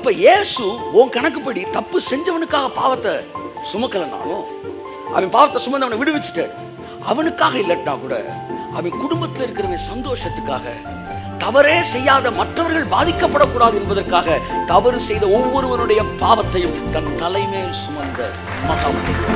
அப்ப இயேசு உன் கணக்குப்படி தப்பு செஞ்சவனுக்காக பாவத்தை சுமக்கலனாலும் அவன் பாவத்தை சுமந்து அவனை விடுவிச்சிட்டாரு அவனுக்காக இல்லட்டா கூட அவன் குடும்பத்தில் இருக்கிறவன் சந்தோஷத்துக்காக தவறே செய்யாத மற்றவர்கள் பாதிக்கப்படக்கூடாது என்பதற்காக தவறு செய்த ஒவ்வொருவருடைய பாவத்தையும் தன் தலைமேல் சுமந்த மகா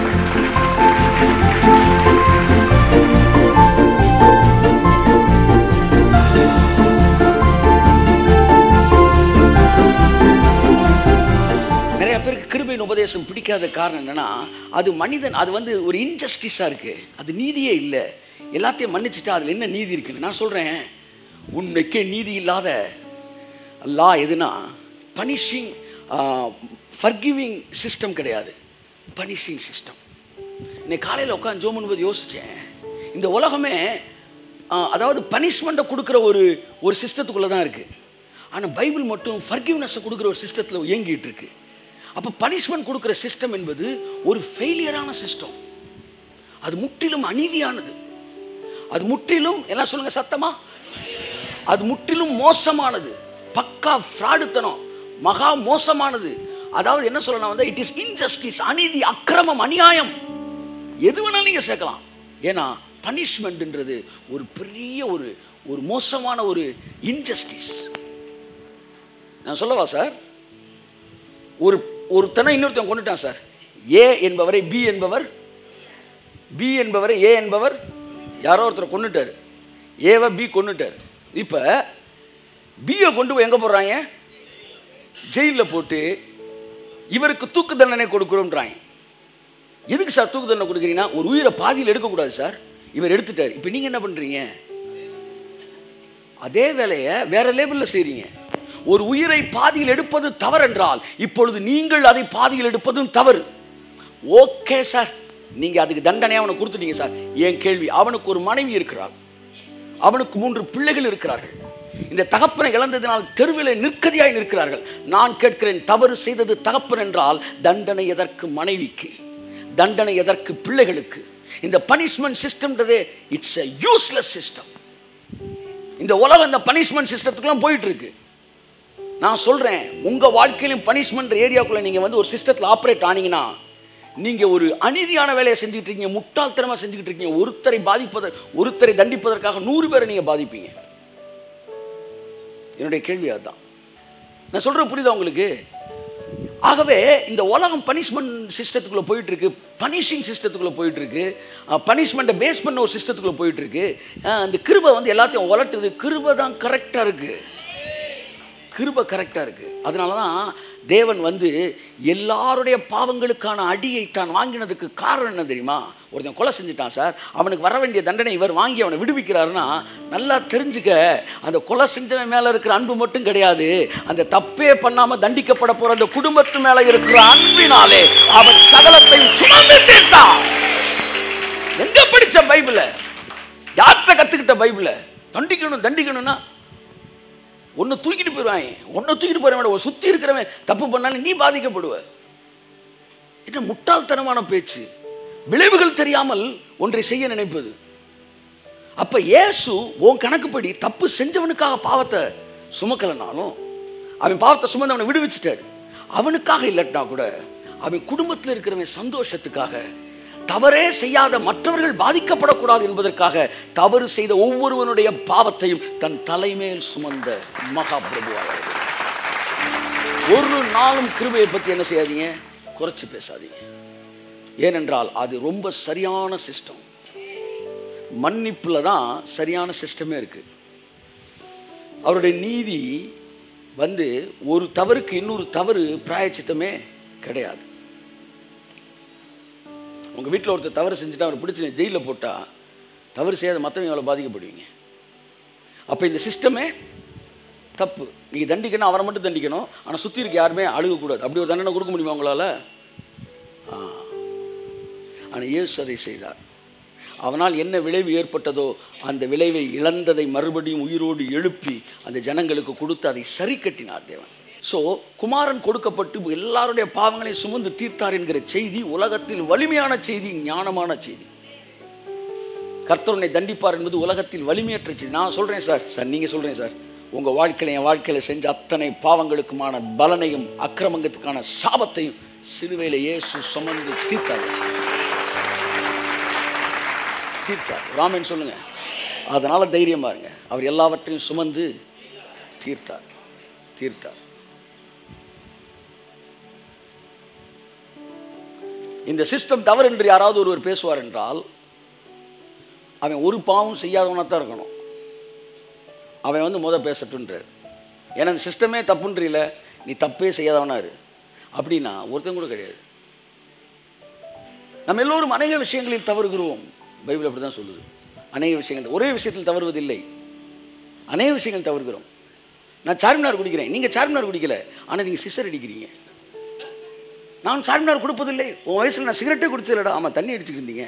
நிறைய பேருக்கு கிருபையின் உபதேசம் பிடிக்காத காரணம் என்னன்னா அது மனிதன் அது வந்து ஒரு இன்ஜஸ்டிஸாக இருக்கு அது நீதியே இல்லை எல்லாத்தையும் மன்னிச்சுட்டா அதில் என்ன நீதி இருக்குன்னு நான் சொல்கிறேன் உண்மைக்கே நீதி இல்லாத லா எதுனா பனிஷிங் ஃபர்கிவிங் சிஸ்டம் கிடையாது பனிஷிங் சிஸ்டம் இன்னைக்கு காலையில் உட்காந்து ஜோம் பண்ணும்போது யோசித்தேன் இந்த உலகமே ஆ, அதாவது பனிஷ்மெண்ட்டை கொடுக்குற ஒரு ஒரு சிஸ்டத்துக்குள்ளே தான் இருக்குது ஆனால் பைபிள் மட்டும் ஃபர்கிவ்னஸை கொடுக்குற ஒரு சிஸ்டத்தில் இயங்கிட்டு இருக்கு அப்போ பனிஷ்மெண்ட் கொடுக்குற சிஸ்டம் என்பது ஒரு ஃபெயிலியரான சிஸ்டம் அது முற்றிலும் அநீதியானது அது முற்றிலும் என்ன சொல்லுங்க சத்தமா அது முற்றிலும் மோசமானது பக்கா ஃப்ராடுத்தனம் மகா மோசமானது அதாவது என்ன சொல்லணும் வந்து இட் இஸ் இன்ஜஸ்டிஸ் அநீதி அக்கிரமம் அநியாயம் எது வேணாலும் நீங்க சேர்க்கலாம் ஏன்னா பனிஷ்மெண்ட்ன்றது ஒரு பெரிய ஒரு ஒரு மோசமான ஒரு இன்ஜஸ்டிஸ் நான் சொல்லவா சார் ஒரு ஒருத்தனை இன்னொருத்தன் கொண்டுட்டான் சார் ஏ என்பவரை பி என்பவர் பி என்பவரை ஏ என்பவர் யாரோ ஒருத்தரை கொண்டுட்டார் ஏவை பி கொண்டுட்டார் இப்போ பியை கொண்டு போய் எங்கே போடுறாங்க ஜெயிலில் போட்டு இவருக்கு தூக்கு தண்டனை கொடுக்குறோன்றாங்க எதுக்கு சார் தூக்கு தண்டனை கொடுக்குறீங்கன்னா ஒரு உயிரை பாதியில் எடுக்கக்கூடாது சார் இவர் எடுத்துட்டார் இப்போ நீங்கள் என்ன பண்ணுறீங்க அதே வேலையை வேற லேபிளில் செய்றீங்க ஒரு உயிரை பாதியில் எடுப்பது தவறென்றால் இப்பொழுது நீங்கள் அதை பாதியில் எடுப்பதும் தவறு ஓகே சார் நீங்க அதுக்கு தண்டனை அவனுக்கு கொடுத்துட்டீங்க சார் என் கேள்வி அவனுக்கு ஒரு மனைவி இருக்கிறாள் அவனுக்கு மூன்று பிள்ளைகள் இருக்கிறார்கள் இந்த தகப்பனை இழந்ததினால் தெருவில் நிற்கதியாய் நிற்கிறார்கள் நான் கேட்கிறேன் தவறு செய்தது தகப்பன் என்றால் தண்டனை எதற்கு மனைவிக்கு தண்டனை எதற்கு பிள்ளைகளுக்கு இந்த பனிஷ்மெண்ட் சிஸ்டம்ன்றதே இட்ஸ் எ யூஸ்லெஸ் சிஸ்டம் இந்த உலகம் இந்த பனிஷ்மெண்ட் சிஸ்டத்துக்குலாம் போயிட்டு இருக்கு நான் சொல்றேன் உங்க வாழ்க்கையிலும் பனிஷ்மெண்ட் ஏரியாக்குள்ள நீங்க வந்து ஒரு சிஸ்டத்தில் ஆப்ரேட் ஆனீங்கன்னா நீங்க ஒரு அநீதியான வேலையை செஞ்சுக்கிட்டு இருக்கீங்க முட்டாள்தனமா செஞ்சுக்கிட்டு இருக்கீங்க ஒருத்தரை பாதிப்பதற்கு ஒருத்தரை தண்டிப்பதற்காக நூறு பேரை நீங்க பாதிப்பீங்க என்னுடைய கேள்வி அதுதான் நான் சொல்றது புரியுதா உங்களுக்கு ஆகவே இந்த உலகம் பனிஷ்மெண்ட் சிஸ்டத்துக்குள்ள போயிட்டு இருக்கு பனிஷிங் சிஸ்டத்துக்குள்ள போயிட்டு இருக்கு பனிஷ்மெண்ட்டை பேஸ் பண்ண ஒரு சிஸ்டத்துக்குள்ள போயிட்டு இருக்கு அஹ் அந்த கிருபை வந்து எல்லாத்தையும் உலட்டுது கிருபை தான் கரெக்டாக இருக்கு கிருபை கரெக்டாக இருக்கு அதனால தான் தேவன் வந்து எல்லாருடைய பாவங்களுக்கான அடியை தான் வாங்கினதுக்கு காரணம் என்ன தெரியுமா ஒருத்தன் கொலை செஞ்சுட்டான் சார் அவனுக்கு வர வேண்டிய தண்டனை இவர் வாங்கி அவனை விடுவிக்கிறாருன்னா நல்லா தெரிஞ்சுக்க அந்த கொலை செஞ்சவன் மேலே இருக்கிற அன்பு மட்டும் கிடையாது அந்த தப்பே பண்ணாமல் தண்டிக்கப்பட போகிற அந்த குடும்பத்து மேலே இருக்கிற அன்பினாலே அவன் சகலத்தையும் சுமந்து தீர்த்தான் எங்க படிச்ச பைபிள யார்கிட்ட கத்துக்கிட்ட பைபிள தண்டிக்கணும் தண்டிக்கணும்னா ஒன்று தூக்கிட்டு போயிடுவாங்க ஒன்று தூக்கிட்டு போயிட சுற்றி இருக்கிறவன் தப்பு பண்ணாலும் நீ பாதிக்கப்படுவ என்ன முட்டாள்தனமான பேச்சு விளைவுகள் தெரியாமல் ஒன்றை செய்ய நினைப்பது அப்ப இயேசு உன் கணக்குப்படி தப்பு செஞ்சவனுக்காக பாவத்தை சுமக்கலனாலும் அவன் பாவத்தை சுமந்து அவனை விடுவிச்சிட்டாரு அவனுக்காக இல்லட்டா கூட அவன் குடும்பத்தில் இருக்கிறவன் சந்தோஷத்துக்காக தவறே செய்யாத மற்றவர்கள் பாதிக்கப்படக்கூடாது என்பதற்காக தவறு செய்த ஒவ்வொருவனுடைய பாவத்தையும் தன் தலைமேல் சுமந்த மகா பிரபுவாக ஒரு நாளும் கிருபையை பற்றி என்ன செய்யாதீங்க குறைச்சு பேசாதீங்க ஏனென்றால் அது ரொம்ப சரியான சிஸ்டம் மன்னிப்புல தான் சரியான சிஸ்டமே இருக்கு அவருடைய நீதி வந்து ஒரு தவறுக்கு இன்னொரு தவறு பிராயச்சித்தமே கிடையாது உங்கள் வீட்டில் ஒருத்தர் தவறு செஞ்சுட்டு அவரை பிடிச்சி ஜெயிலில் போட்டால் தவறு செய்யாத மற்றவங்க எவ்வளோ பாதிக்கப்படுவீங்க அப்போ இந்த சிஸ்டமே தப்பு நீங்கள் தண்டிக்கணும் அவரை மட்டும் தண்டிக்கணும் ஆனால் சுற்றி இருக்க யாருமே அழுகக்கூடாது அப்படி ஒரு தண்டனை கொடுக்க முடியுமா உங்களால் ஆ ஆனால் இயேசு அதை செய்தார் அவனால் என்ன விளைவு ஏற்பட்டதோ அந்த விளைவை இழந்ததை மறுபடியும் உயிரோடு எழுப்பி அந்த ஜனங்களுக்கு கொடுத்து அதை சரி கட்டினார் தேவன் ஸோ குமாரன் கொடுக்கப்பட்டு எல்லாருடைய பாவங்களையும் சுமந்து தீர்த்தார் என்கிற செய்தி உலகத்தில் வலிமையான செய்தி ஞானமான செய்தி கர்த்தர் உன்னை தண்டிப்பார் என்பது உலகத்தில் வலிமையற்ற செய்தி நான் சொல்கிறேன் சார் சார் நீங்கள் சொல்கிறேன் சார் உங்கள் வாழ்க்கையில் என் வாழ்க்கையில் செஞ்ச அத்தனை பாவங்களுக்குமான பலனையும் அக்கிரமங்கத்துக்கான சாபத்தையும் சிலுவையில் இயேசு சுமந்து தீர்த்தார் தீர்த்தார் ராமன் சொல்லுங்க அதனால தைரியமா இருங்க அவர் எல்லாவற்றையும் சுமந்து தீர்த்தார் தீர்த்தார் இந்த சிஸ்டம் தவறு என்று யாராவது ஒருவர் பேசுவார் என்றால் அவன் ஒரு பாவம் செய்யாதவனாக தான் இருக்கணும் அவன் வந்து முத பேசட்டுன்றார் ஏன்னா இந்த சிஸ்டமே தப்புன்றீல நீ தப்பே செய்யாதவனா இரு அப்படின்னா ஒருத்தன் கூட கிடையாது நம்ம எல்லோரும் அநேக விஷயங்களில் தவறுகிறோம் பைபிள் அப்படி தான் சொல்லுது அநேக விஷயங்கள் ஒரே விஷயத்தில் தவறுவதில்லை அநேக விஷயங்கள் தவறுகிறோம் நான் சார்மினார் குடிக்கிறேன் நீங்கள் சார்மினார் குடிக்கல ஆனால் நீங்கள் சிசர் அடிக்கிறீங்க நான் சார்மினார் கொடுப்பதில்லை உன் வயசில் நான் சிகரெட்டே குடிச்சதில்லடா ஆமாம் தண்ணி அடிச்சுட்டு இருந்தீங்க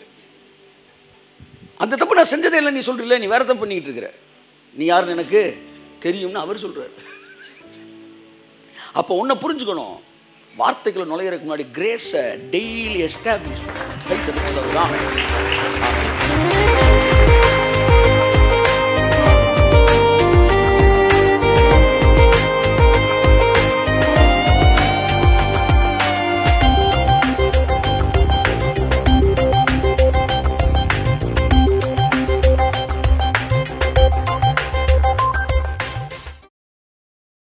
அந்த தப்பு நான் செஞ்சதே இல்லை நீ சொல்றீல நீ வேற தப்பு பண்ணிக்கிட்டு இருக்கிற நீ யாருன்னு எனக்கு தெரியும்னு அவர் சொல்றாரு அப்போ உன்னை புரிஞ்சுக்கணும் வார்த்தைகளை நுழையிறதுக்கு முன்னாடி கிரேஸை டெய்லி எஸ்டாப்ளிஷ் கை தட்டுறது தான்